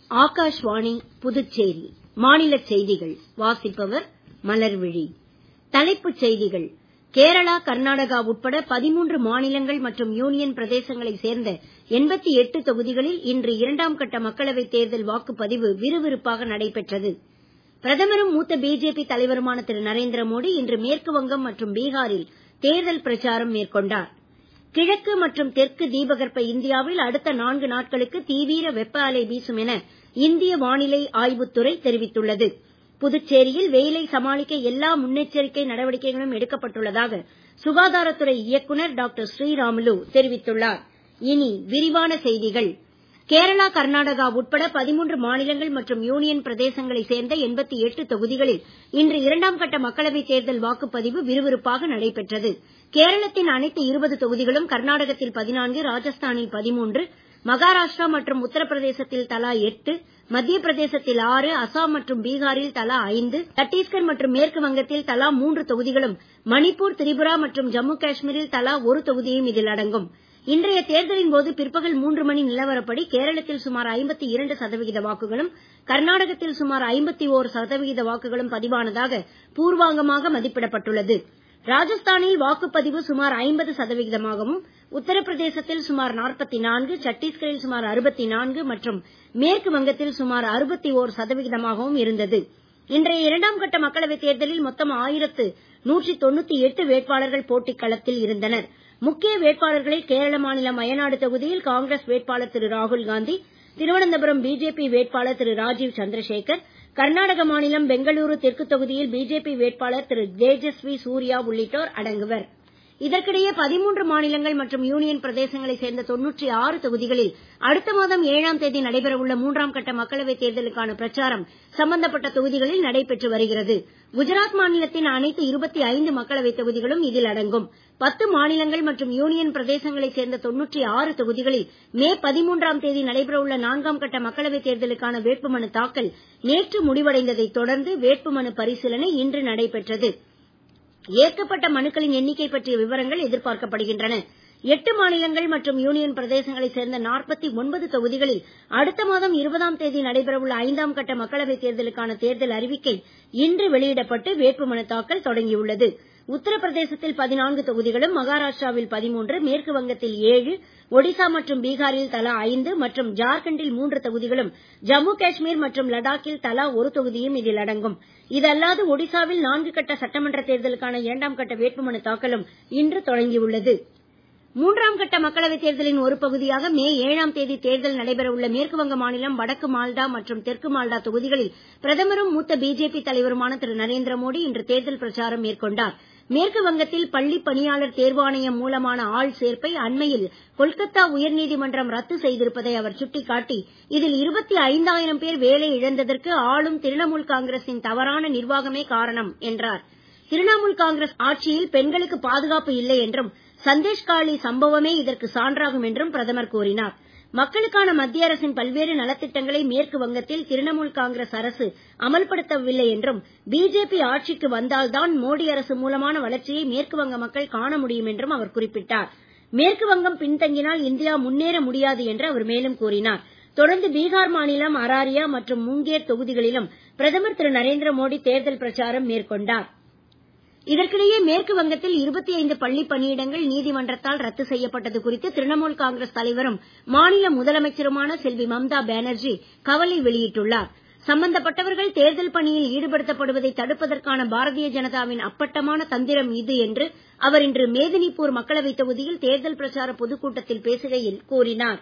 ஆகாஷ்வாணி புதுச்சேரி மாநிலச் செய்திகள் வாசிப்பவர் மலர்விழி தலைப்புச் செய்திகள் கேரளா கர்நாடகா உட்பட பதிமூன்று மாநிலங்கள் மற்றும் யூனியன் பிரதேசங்களைச் சேர்ந்த எண்பத்தி எட்டு தொகுதிகளில் இன்று இரண்டாம் கட்ட மக்களவைத் தேர்தல் வாக்குப்பதிவு விறுவிறுப்பாக நடைபெற்றது பிரதமரும் மூத்த பிஜேபி தலைவருமான திரு நரேந்திர மோடி இன்று மேற்கு வங்கம் மற்றும் பீகாரில் தேர்தல் பிரச்சாரம் மேற்கொண்டார் கிழக்கு மற்றும் தெற்கு தீபகற்ப இந்தியாவில் அடுத்த நான்கு நாட்களுக்கு தீவிர வெப்ப அலை வீசும் என இந்திய வானிலை ஆய்வுத்துறை தெரிவித்துள்ளது புதுச்சேரியில் வெயிலை சமாளிக்க எல்லா முன்னெச்சரிக்கை நடவடிக்கைகளும் எடுக்கப்பட்டுள்ளதாக சுகாதாரத்துறை இயக்குனர் டாக்டர் ஸ்ரீராமுலு தெரிவித்துள்ளார் இனி விரிவான செய்திகள் கேரளா கர்நாடகா உட்பட பதிமூன்று மாநிலங்கள் மற்றும் யூனியன் பிரதேசங்களைச் சேர்ந்த எண்பத்தி எட்டு தொகுதிகளில் இன்று இரண்டாம் கட்ட மக்களவைத் தேர்தல் வாக்குப்பதிவு விறுவிறுப்பாக நடைபெற்றது கேரளத்தின் அனைத்து இருபது தொகுதிகளும் கர்நாடகத்தில் பதினான்கு ராஜஸ்தானில் பதிமூன்று மகாராஷ்டிரா மற்றும் உத்தரப்பிரதேசத்தில் தலா எட்டு மத்திய பிரதேசத்தில் ஆறு அசாம் மற்றும் பீகாரில் தலா ஐந்து சத்தீஸ்கர் மற்றும் மேற்கு வங்கத்தில் தலா மூன்று தொகுதிகளும் மணிப்பூர் திரிபுரா மற்றும் ஜம்மு காஷ்மீரில் தலா ஒரு தொகுதியும் இதில் அடங்கும் இன்றைய தேர்தலின் போது பிற்பகல் மூன்று மணி நிலவரப்படி கேரளத்தில் சுமார் ஐம்பத்தி இரண்டு சதவிகித வாக்குகளும் கர்நாடகத்தில் சுமார் ஐம்பத்தி ஓர் சதவிகித வாக்குகளும் பதிவானதாக பூர்வாங்கமாக மதிப்பிடப்பட்டுள்ளது ராஜஸ்தானில் வாக்குப்பதிவு சுமார் ஐம்பது சதவிகிதமாகவும் உத்தரப்பிரதேசத்தில் சுமார் நாற்பத்தி நான்கு சத்தீஸ்கரில் சுமார் அறுபத்தி நான்கு மற்றும் மேற்கு வங்கத்தில் சுமார் அறுபத்தி ஓர் சதவிகிதமாகவும் இருந்தது இன்றைய இரண்டாம் கட்ட மக்களவைத் தேர்தலில் மொத்தம் ஆயிரத்து நூற்றி தொண்ணூத்தி எட்டு வேட்பாளர்கள் போட்டிக் களத்தில் இருந்தனர் முக்கிய வேட்பாளர்களில் கேரள மாநிலம் வயநாடு தொகுதியில் காங்கிரஸ் வேட்பாளர் திரு ராகுல் காந்தி திருவனந்தபுரம் பிஜேபி வேட்பாளர் திரு ராஜீவ் சந்திரசேகர் கர்நாடக மாநிலம் பெங்களூரு தெற்கு தொகுதியில் பிஜேபி வேட்பாளர் திரு தேஜஸ்வி சூர்யா உள்ளிட்டோர் அடங்குவர் இதற்கிடையே பதிமூன்று மாநிலங்கள் மற்றும் யூனியன் பிரதேசங்களைச் சேர்ந்த தொன்னூற்றி ஆறு தொகுதிகளில் அடுத்த மாதம் ஏழாம் தேதி நடைபெறவுள்ள மூன்றாம் கட்ட மக்களவைத் தேர்தலுக்கான பிரச்சாரம் சம்பந்தப்பட்ட தொகுதிகளில் நடைபெற்று வருகிறது குஜராத் மாநிலத்தின் அனைத்து இருபத்தி ஐந்து மக்களவைத் தொகுதிகளும் இதில் அடங்கும் பத்து மாநிலங்கள் மற்றும் யூனியன் பிரதேசங்களைச் சேர்ந்த தொன்னூற்றி ஆறு தொகுதிகளில் மே பதிமூன்றாம் தேதி நடைபெறவுள்ள நான்காம் கட்ட மக்களவைத் தேர்தலுக்கான வேட்புமனு தாக்கல் நேற்று முடிவடைந்ததைத் தொடர்ந்து வேட்புமனு பரிசீலனை இன்று நடைபெற்றது ஏற்கப்பட்ட மனுக்களின் எண்ணிக்கை பற்றிய விவரங்கள் எதிர்பார்க்கப்படுகின்றன எட்டு மாநிலங்கள் மற்றும் யூனியன் பிரதேசங்களைச் சேர்ந்த நாற்பத்தி ஒன்பது தொகுதிகளில் அடுத்த மாதம் இருபதாம் தேதி நடைபெறவுள்ள ஐந்தாம் கட்ட மக்களவைத் தேர்தலுக்கான தேர்தல் அறிவிக்கை இன்று வெளியிடப்பட்டு வேட்புமனு தாக்கல் தொடங்கியுள்ளது உத்தரப்பிரதேசத்தில் பதினான்கு தொகுதிகளும் மகாராஷ்டிராவில் பதிமூன்று மேற்கு வங்கத்தில் ஏழு ஒடிசா மற்றும் பீகாரில் தலா ஐந்து மற்றும் ஜார்க்கண்டில் மூன்று தொகுதிகளும் ஜம்மு காஷ்மீர் மற்றும் லடாக்கில் தலா ஒரு தொகுதியும் இதில் அடங்கும் இதல்லாது ஒடிசாவில் நான்கு கட்ட சட்டமன்ற தேர்தலுக்கான இரண்டாம் கட்ட வேட்புமனு தாக்கலும் இன்று தொடங்கியுள்ளது மூன்றாம் கட்ட மக்களவைத் தேர்தலின் ஒரு பகுதியாக மே ஏழாம் தேதி தேர்தல் நடைபெறவுள்ள மேற்குவங்க மாநிலம் வடக்கு மால்டா மற்றும் தெற்கு மால்டா தொகுதிகளில் பிரதமரும் மூத்த பிஜேபி தலைவருமான திரு நரேந்திர மோடி இன்று தேர்தல் பிரச்சாரம் மேற்கொண்டார் மேற்கு வங்கத்தில் பள்ளி பணியாளர் தேர்வாணையம் மூலமான ஆள் சேர்ப்பை அண்மையில் கொல்கத்தா உயர்நீதிமன்றம் ரத்து செய்திருப்பதை அவர் சுட்டிக்காட்டி இதில் இருபத்தி ஐந்தாயிரம் பேர் வேலை இழந்ததற்கு ஆளும் திரிணாமுல் காங்கிரசின் தவறான நிர்வாகமே காரணம் என்றார் திரிணாமுல் காங்கிரஸ் ஆட்சியில் பெண்களுக்கு பாதுகாப்பு இல்லை என்றும் சந்தேஷ்காலி சம்பவமே இதற்கு சான்றாகும் என்றும் பிரதமர் கூறினார் மக்களுக்கான மத்திய அரசின் பல்வேறு நலத்திட்டங்களை மேற்கு வங்கத்தில் திரிணாமுல் காங்கிரஸ் அரசு அமல்படுத்தவில்லை என்றும் பிஜேபி ஆட்சிக்கு வந்தால்தான் மோடி அரசு மூலமான வளர்ச்சியை மேற்கு வங்க மக்கள் காண முடியும் என்றும் அவர் குறிப்பிட்டார் மேற்கு வங்கம் பின்தங்கினால் இந்தியா முன்னேற முடியாது என்று அவர் மேலும் கூறினார் தொடர்ந்து பீகார் மாநிலம் அராரியா மற்றும் முங்கேர் தொகுதிகளிலும் பிரதமர் திரு நரேந்திர மோடி தேர்தல் பிரச்சாரம் மேற்கொண்டார் இதற்கிடையே மேற்கு வங்கத்தில் இருபத்தி ஐந்து பள்ளி பணியிடங்கள் நீதிமன்றத்தால் ரத்து செய்யப்பட்டது குறித்து திரிணாமுல் காங்கிரஸ் தலைவரும் மாநில முதலமைச்சருமான செல்வி மம்தா பானர்ஜி கவலை வெளியிட்டுள்ளார் சம்பந்தப்பட்டவர்கள் தேர்தல் பணியில் ஈடுபடுத்தப்படுவதை தடுப்பதற்கான பாரதிய ஜனதாவின் அப்பட்டமான தந்திரம் இது என்று அவர் இன்று மேதினிபூர் மக்களவைத் தொகுதியில் தேர்தல் பிரச்சார பொதுக்கூட்டத்தில் பேசுகையில் கூறினார்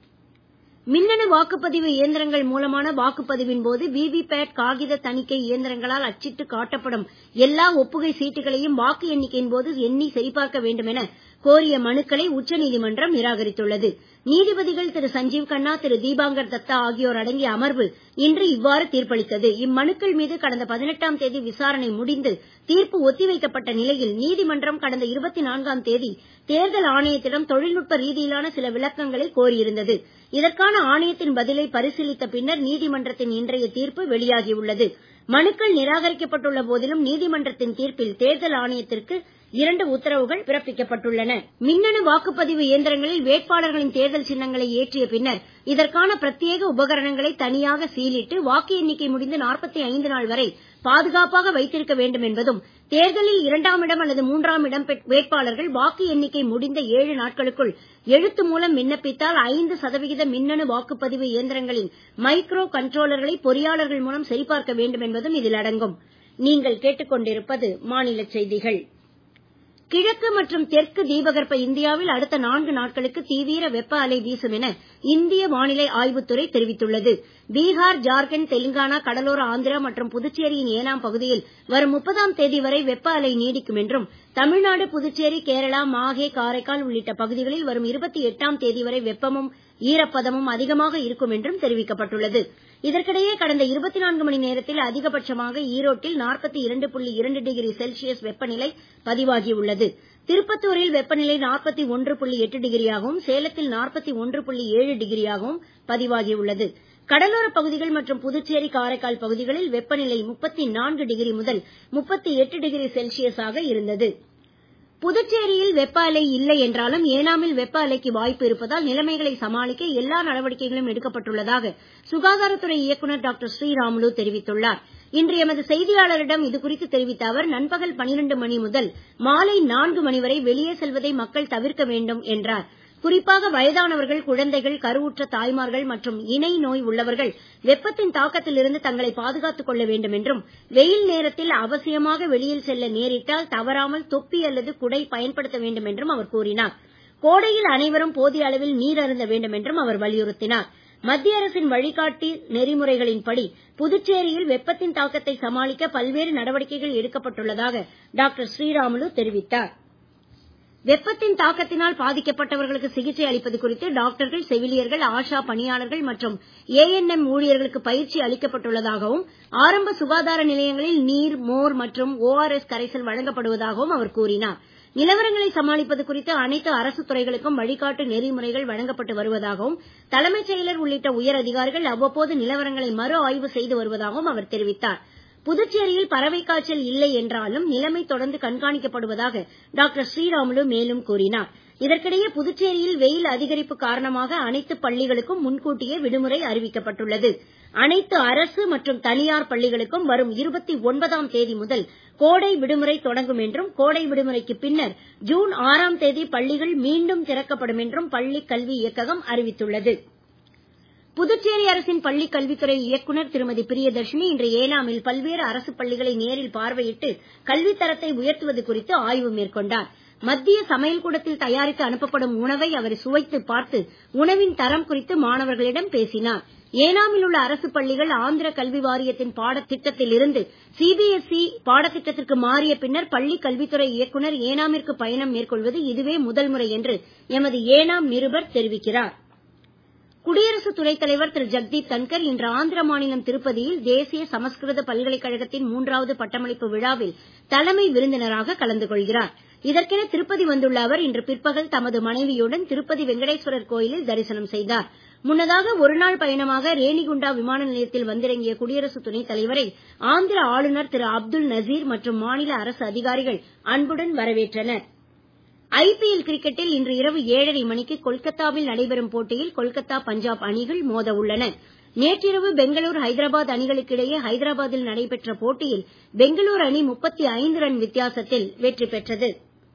மின்னணு வாக்குப்பதிவு இயந்திரங்கள் மூலமான வாக்குப்பதிவின் போது விவிபேட் காகித தணிக்கை இயந்திரங்களால் அச்சிட்டு காட்டப்படும் எல்லா ஒப்புகை சீட்டுகளையும் வாக்கு எண்ணிக்கையின் போது எண்ணி சரிபார்க்க வேண்டும் என கோரிய மனுக்களை உச்சநீதிமன்றம் நிராகரித்துள்ளது நீதிபதிகள் திரு சஞ்சீவ் கண்ணா திரு தீபாங்கர் தத்தா ஆகியோர் அடங்கிய அமர்வு இன்று இவ்வாறு தீர்ப்பளித்தது இம்மனுக்கள் மீது கடந்த பதினெட்டாம் தேதி விசாரணை முடிந்து தீர்ப்பு ஒத்திவைக்கப்பட்ட நிலையில் நீதிமன்றம் கடந்த இருபத்தி நான்காம் தேதி தேர்தல் ஆணையத்திடம் தொழில்நுட்ப ரீதியிலான சில விளக்கங்களை கோரியிருந்தது இதற்கான ஆணையத்தின் பதிலை பரிசீலித்த பின்னர் நீதிமன்றத்தின் இன்றைய தீர்ப்பு வெளியாகியுள்ளது மனுக்கள் நிராகரிக்கப்பட்டுள்ள போதிலும் நீதிமன்றத்தின் தீர்ப்பில் தேர்தல் ஆணையத்திற்கு இரண்டு உத்தரவுகள் பிறப்பிக்கப்பட்டுள்ளன மின்னணு வாக்குப்பதிவு இயந்திரங்களில் வேட்பாளர்களின் தேர்தல் சின்னங்களை ஏற்றிய பின்னர் இதற்கான பிரத்யேக உபகரணங்களை தனியாக சீலிட்டு வாக்கு எண்ணிக்கை முடிந்து 45 நாள் வரை பாதுகாப்பாக வைத்திருக்க வேண்டும் என்பதும் தேர்தலில் இரண்டாம் இடம் அல்லது மூன்றாம் இடம் வேட்பாளர்கள் வாக்கு எண்ணிக்கை முடிந்த ஏழு நாட்களுக்குள் எழுத்து மூலம் விண்ணப்பித்தால் ஐந்து சதவிகித மின்னணு வாக்குப்பதிவு இயந்திரங்களின் மைக்ரோ கண்ட்ரோலர்களை பொறியாளர்கள் மூலம் சரிபார்க்க வேண்டும் என்பதும் இதில் அடங்கும் நீங்கள் கேட்டுக்கொண்டிருப்பது மாநில செய்திகள் கிழக்கு மற்றும் தெற்கு தீபகற்ப இந்தியாவில் அடுத்த நான்கு நாட்களுக்கு தீவிர வெப்ப அலை வீசும் என இந்திய வானிலை ஆய்வுத்துறை தெரிவித்துள்ளது பீகார் ஜார்க்கண்ட் தெலுங்கானா கடலோர ஆந்திரா மற்றும் புதுச்சேரியின் ஏனாம் பகுதியில் வரும் முப்பதாம் தேதி வரை வெப்ப அலை நீடிக்கும் என்றும் தமிழ்நாடு புதுச்சேரி கேரளா மாஹே காரைக்கால் உள்ளிட்ட பகுதிகளில் வரும் இருபத்தி எட்டாம் தேதி வரை வெப்பமும் ஈரப்பதமும் அதிகமாக இருக்கும் என்றும் தெரிவிக்கப்பட்டுள்ளது இதற்கிடையே கடந்த இருபத்தி நான்கு மணி நேரத்தில் அதிகபட்சமாக ஈரோட்டில் நாற்பத்தி இரண்டு புள்ளி இரண்டு டிகிரி செல்சியஸ் வெப்பநிலை பதிவாகியுள்ளது திருப்பத்தூரில் வெப்பநிலை நாற்பத்தி ஒன்று புள்ளி எட்டு டிகிரியாகவும் சேலத்தில் நாற்பத்தி ஒன்று புள்ளி ஏழு டிகிரியாகவும் பதிவாகியுள்ளது கடலோர பகுதிகள் மற்றும் புதுச்சேரி காரைக்கால் பகுதிகளில் வெப்பநிலை முப்பத்தி நான்கு டிகிரி முதல் முப்பத்தி எட்டு டிகிரி செல்சியஸாக இருந்தது புதுச்சேரியில் வெப்ப அலை இல்லை என்றாலும் ஏனாமில் வெப்ப அலைக்கு வாய்ப்பு இருப்பதால் நிலைமைகளை சமாளிக்க எல்லா நடவடிக்கைகளும் எடுக்கப்பட்டுள்ளதாக சுகாதாரத்துறை இயக்குநர் டாக்டர் ஸ்ரீராமுலு தெரிவித்துள்ளார் இன்று எமது செய்தியாளரிடம் இதுகுறித்து தெரிவித்த அவர் நண்பகல் பனிரெண்டு மணி முதல் மாலை நான்கு மணி வரை வெளியே செல்வதை மக்கள் தவிர்க்க வேண்டும் என்றார் குறிப்பாக வயதானவர்கள் குழந்தைகள் கருவுற்ற தாய்மார்கள் மற்றும் இணை நோய் உள்ளவர்கள் வெப்பத்தின் தாக்கத்தில் இருந்து தங்களை பாதுகாத்துக் கொள்ள வேண்டும் என்றும் வெயில் நேரத்தில் அவசியமாக வெளியில் செல்ல நேரிட்டால் தவறாமல் தொப்பி அல்லது குடை பயன்படுத்த வேண்டும் என்றும் அவர் கூறினார் கோடையில் அனைவரும் போதிய அளவில் நீர் அருந்த வேண்டும் என்றும் அவர் வலியுறுத்தினார் மத்திய அரசின் வழிகாட்டி நெறிமுறைகளின்படி புதுச்சேரியில் வெப்பத்தின் தாக்கத்தை சமாளிக்க பல்வேறு நடவடிக்கைகள் எடுக்கப்பட்டுள்ளதாக டாக்டர் ஸ்ரீராமுலு தெரிவித்தார் வெப்பத்தின் தாக்கத்தினால் பாதிக்கப்பட்டவர்களுக்கு சிகிச்சை அளிப்பது குறித்து டாக்டர்கள் செவிலியர்கள் ஆஷா பணியாளர்கள் மற்றும் ஏஎன்எம் ஊழியர்களுக்கு பயிற்சி அளிக்கப்பட்டுள்ளதாகவும் ஆரம்ப சுகாதார நிலையங்களில் நீர் மோர் மற்றும் ஓஆர்எஸ் கரைசல் வழங்கப்படுவதாகவும் அவர் கூறினார் நிலவரங்களை சமாளிப்பது குறித்து அனைத்து அரசு துறைகளுக்கும் வழிகாட்டு நெறிமுறைகள் வழங்கப்பட்டு வருவதாகவும் தலைமைச் செயலர் உள்ளிட்ட உயர் அதிகாரிகள் அவ்வப்போது நிலவரங்களை மறு ஆய்வு செய்து வருவதாகவும் அவர் தெரிவித்தார் புதுச்சேரியில் பறவை காய்ச்சல் இல்லை என்றாலும் நிலைமை தொடர்ந்து கண்காணிக்கப்படுவதாக டாக்டர் ஸ்ரீராமுலு மேலும் கூறினார் இதற்கிடையே புதுச்சேரியில் வெயில் அதிகரிப்பு காரணமாக அனைத்து பள்ளிகளுக்கும் முன்கூட்டியே விடுமுறை அறிவிக்கப்பட்டுள்ளது அனைத்து அரசு மற்றும் தனியார் பள்ளிகளுக்கும் வரும் இருபத்தி ஒன்பதாம் தேதி முதல் கோடை விடுமுறை தொடங்கும் என்றும் கோடை விடுமுறைக்கு பின்னர் ஜூன் ஆறாம் தேதி பள்ளிகள் மீண்டும் திறக்கப்படும் என்றும் பள்ளிக் கல்வி இயக்ககம் அறிவித்துள்ளது புதுச்சேரி அரசின் பள்ளிக் கல்வித்துறை இயக்குநர் திருமதி பிரியதர்ஷினி இன்று ஏனாமில் பல்வேறு அரசு பள்ளிகளை நேரில் பார்வையிட்டு கல்வித் தரத்தை உயர்த்துவது குறித்து ஆய்வு மேற்கொண்டார் மத்திய சமையல் கூடத்தில் தயாரித்து அனுப்பப்படும் உணவை அவர் சுவைத்து பார்த்து உணவின் தரம் குறித்து மாணவர்களிடம் பேசினார் ஏனாமில் உள்ள அரசு பள்ளிகள் ஆந்திர கல்வி வாரியத்தின் பாடத்திட்டத்தில் இருந்து சிபிஎஸ்இ பாடத்திட்டத்திற்கு மாறிய பின்னர் பள்ளி கல்வித்துறை இயக்குநர் ஏனாமிற்கு பயணம் மேற்கொள்வது இதுவே முதல் முறை என்று எமது ஏனாம் நிருபர் தெரிவிக்கிறார் குடியரசு துணைத் தலைவர் திரு ஜக்தீப் தன்கர் இன்று ஆந்திர மாநிலம் திருப்பதியில் தேசிய சமஸ்கிருத பல்கலைக்கழகத்தின் மூன்றாவது பட்டமளிப்பு விழாவில் தலைமை விருந்தினராக கலந்து கொள்கிறார் இதற்கென திருப்பதி வந்துள்ள அவர் இன்று பிற்பகல் தமது மனைவியுடன் திருப்பதி வெங்கடேஸ்வரர் கோயிலில் தரிசனம் செய்தார் முன்னதாக ஒருநாள் பயணமாக ரேணிகுண்டா விமான நிலையத்தில் வந்திறங்கிய குடியரசு துணைத் தலைவரை ஆந்திர ஆளுநர் திரு அப்துல் நசீர் மற்றும் மாநில அரசு அதிகாரிகள் அன்புடன் வரவேற்றனர் ஐபிஎல் கிரிக்கெட்டில் இன்று இரவு ஏழரை மணிக்கு கொல்கத்தாவில் நடைபெறும் போட்டியில் கொல்கத்தா பஞ்சாப் அணிகள் மோத உள்ளன நேற்றிரவு பெங்களூர் ஹைதராபாத் அணிகளுக்கு இடையே ஹைதராபாத்தில் நடைபெற்ற போட்டியில் பெங்களூர் அணி முப்பத்தி ஐந்து ரன் வித்தியாசத்தில் வெற்றி பெற்றது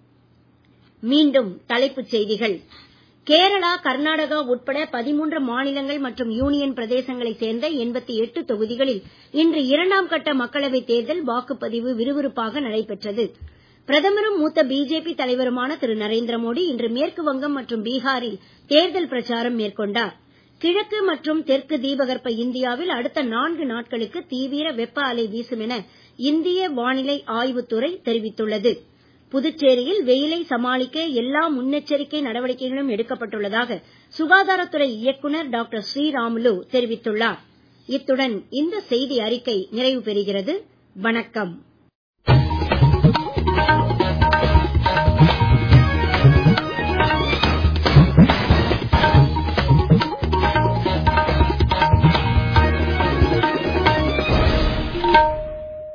மீண்டும் தலைப்புச் செய்திகள் கேரளா கர்நாடகா உட்பட பதிமூன்று மாநிலங்கள் மற்றும் யூனியன் பிரதேசங்களைச் சேர்ந்த எண்பத்தி எட்டு தொகுதிகளில் இன்று இரண்டாம் கட்ட மக்களவைத் தேர்தல் வாக்குப்பதிவு விறுவிறுப்பாக நடைபெற்றது பிரதமரும் மூத்த பிஜேபி தலைவருமான திரு நரேந்திர மோடி இன்று மேற்கு வங்கம் மற்றும் பீகாரில் தேர்தல் பிரச்சாரம் மேற்கொண்டார் கிழக்கு மற்றும் தெற்கு தீபகற்ப இந்தியாவில் அடுத்த நான்கு நாட்களுக்கு தீவிர வெப்ப அலை வீசும் என இந்திய வானிலை ஆய்வுத்துறை தெரிவித்துள்ளது புதுச்சேரியில் வெயிலை சமாளிக்க எல்லா முன்னெச்சரிக்கை நடவடிக்கைகளும் எடுக்கப்பட்டுள்ளதாக சுகாதாரத்துறை இயக்குநர் டாக்டர் ஸ்ரீராமுலு தெரிவித்துள்ளார் இத்துடன் இந்த செய்தி அறிக்கை நிறைவு பெறுகிறது வணக்கம்